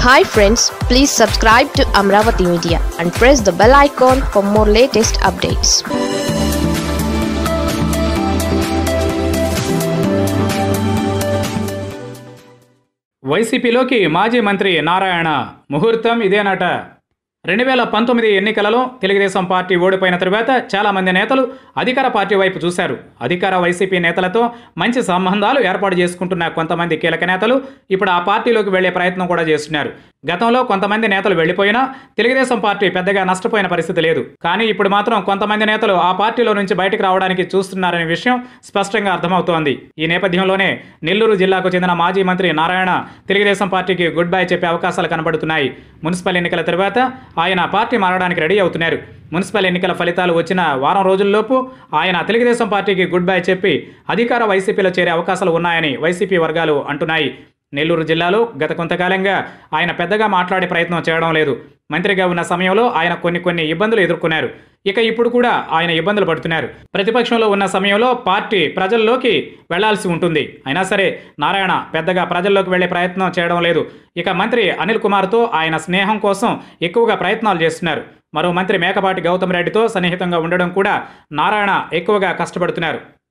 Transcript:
hi friends please subscribe to Amaravati media and press the bell icon for more latest updates వైసీపీలోకి మాజీ మంత్రి నారాయణ ముహూర్తం ఇదేనట రెండు వేల పంతొమ్మిది ఎన్నికలలో తెలుగుదేశం పార్టీ ఓడిపోయిన తరువాత చాలామంది నేతలు అధికార పార్టీ వైపు చూశారు అధికార వైసీపీ నేతలతో మంచి సంబంధాలు ఏర్పాటు చేసుకుంటున్న కొంతమంది కీలక నేతలు ఇప్పుడు ఆ పార్టీలోకి వెళ్లే ప్రయత్నం కూడా చేస్తున్నారు గతంలో కొంతమంది నేతలు వెళ్లిపోయినా తెలుగుదేశం పార్టీ పెద్దగా నష్టపోయిన పరిస్థితి లేదు కానీ ఇప్పుడు మాత్రం కొంతమంది నేతలు ఆ పార్టీలో నుంచి బయటకు రావడానికి చూస్తున్నారనే విషయం స్పష్టంగా అర్థమవుతోంది ఈ నేపథ్యంలోనే నెల్లూరు జిల్లాకు చెందిన మాజీ మంత్రి నారాయణ తెలుగుదేశం పార్టీకి గుడ్ బై చెప్పే అవకాశాలు కనబడుతున్నాయి మున్సిపల్ ఎన్నికల తర్వాత ఆయన పార్టీ మారడానికి రెడీ అవుతున్నారు మున్సిపల్ ఎన్నికల ఫలితాలు వచ్చిన వారం రోజుల్లోపు ఆయన తెలుగుదేశం పార్టీకి గుడ్ బై చెప్పి అధికార వైసీపీలో చేరే అవకాశాలు ఉన్నాయని వైసీపీ వర్గాలు అంటున్నాయి నెల్లూరు జిల్లాలో గత కొంతకాలంగా ఆయన పెద్దగా మాట్లాడే ప్రయత్నం చేయడం లేదు మంత్రిగా ఉన్న సమయంలో ఆయన కొన్ని కొన్ని ఇబ్బందులు ఎదుర్కొన్నారు ఇక ఇప్పుడు కూడా ఆయన ఇబ్బందులు పడుతున్నారు ప్రతిపక్షంలో ఉన్న సమయంలో పార్టీ ప్రజల్లోకి వెళ్లాల్సి ఉంటుంది అయినా సరే నారాయణ పెద్దగా ప్రజల్లోకి వెళ్లే ప్రయత్నం చేయడం లేదు ఇక మంత్రి అనిల్ కుమార్తో ఆయన స్నేహం కోసం ఎక్కువగా ప్రయత్నాలు చేస్తున్నారు మరో మంత్రి మేకపాటి గౌతమ్ రెడ్డితో సన్నిహితంగా ఉండడం కూడా నారాయణ ఎక్కువగా కష్టపడుతున్నారు